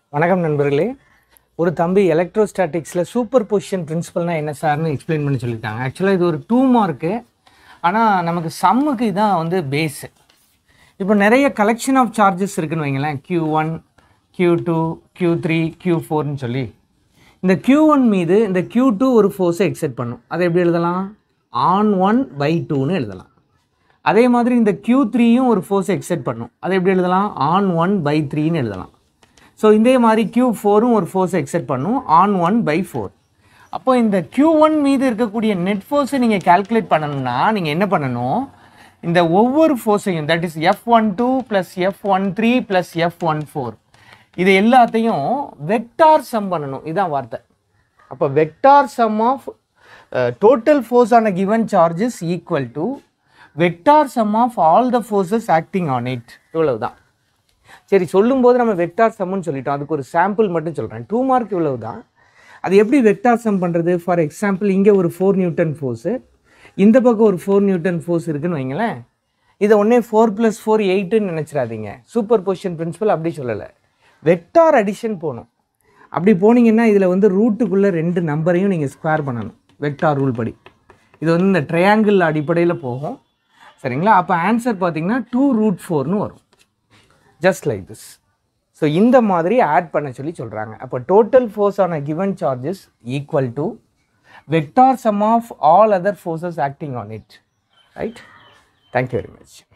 வணக்கம் நண்பர்களே ஒரு தம்பி எலக்ட்ரோஸ்டாட்டிக்ஸில் சூப்பர் பொசிஷன் பிரின்சிபல்னால் என்ன சார்னு எக்ஸ்பிளைன் பண்ணி சொல்லியிருக்காங்க ஆக்சுவலாக இது ஒரு டூ மார்க்கு ஆனால் நமக்கு சம்முக்கு இதான் வந்து பேஸு இப்போ நிறைய கலெக்ஷன் ஆஃப் சார்ஜஸ் இருக்குன்னு வைங்களேன் Q one Q two Q three Q ஃபோர்னு சொல்லி இந்த க்யூ ஒன் மீது இந்த க்யூ டூ ஒரு ஃபோர்ஸை எக்ஸெட் பண்ணும் அதை எப்படி எழுதலாம் ஆன் ஒன் பை டூன்னு எழுதலாம் அதே மாதிரி இந்த க்யூ த்ரீயும் ஒரு ஃபோர்ஸை எக்ஸெட் பண்ணும் அதை எப்படி எழுதலாம் ஆன் ஒன் பை த்ரீன்னு எழுதலாம் ஸோ இதே மாதிரி க்யூ ஃபோரும் ஒரு ஃபோர்ஸை எக்ஸெட் பண்ணும் ஆன் ஒன் பை ஃபோர் அப்போ இந்த க்யூ ஒன் மீது இருக்கக்கூடிய நெட் ஃபோர்ஸை நீங்கள் கால்குலேட் பண்ணணும்னா நீங்கள் என்ன பண்ணணும் இந்த ஒவ்வொரு ஃபோர்ஸையும் that is F one two plus F one three plus F one four இது எல்லாத்தையும் வெக்டார் சம் பண்ணணும் இதான் வார்த்தை அப்போ vector sum of total force on a given charges equal to vector sum of all the forces acting on it இவ்வளவு தான் சரி சொல்லும்போது நம்ம வெக்டார் சம்னு சொல்லிட்டோம் அதுக்கு ஒரு சாம்பிள் மட்டும் சொல்கிறேன் டூ மார்க் இவ்வளவு தான் அது எப்படி வெக்டார் சம் பண்ணுறது ஃபார் எக்ஸாம்பிள் இங்கே ஒரு ஃபோர் நியூட்டன் ஃபோர்ஸு இந்த பக்கம் ஒரு ஃபோர் நியூட்டன் ஃபோர்ஸ் இருக்குன்னு வைங்களேன் இதை ஒன்றே ஃபோர் ப்ளஸ் ஃபோர் எயிட்டுன்னு நினச்சிடாதீங்க சூப்பர் பொசிஷன் பிரின்சிபல் அப்படி சொல்லலை வெக்டார் அடிஷன் போகணும் அப்படி போனீங்கன்னா இதில் வந்து ரூட்டுக்குள்ளே ரெண்டு நம்பரையும் நீங்கள் ஸ்கொயர் பண்ணணும் வெக்டார் ரூல் படி இது வந்து இந்த ட்ரையாங்கிள் அடிப்படையில் போகும் சரிங்களா அப்போ ஆன்சர் பார்த்தீங்கன்னா டூ ரூட் ஃபோர்னு வரும் ஜஸ்ட் லைக் திஸ் ஸோ இந்த மாதிரி ஆட் பண்ண சொல்லி சொல்கிறாங்க அப்போ total force on a given charges equal to vector sum of all other forces acting on it right thank you very much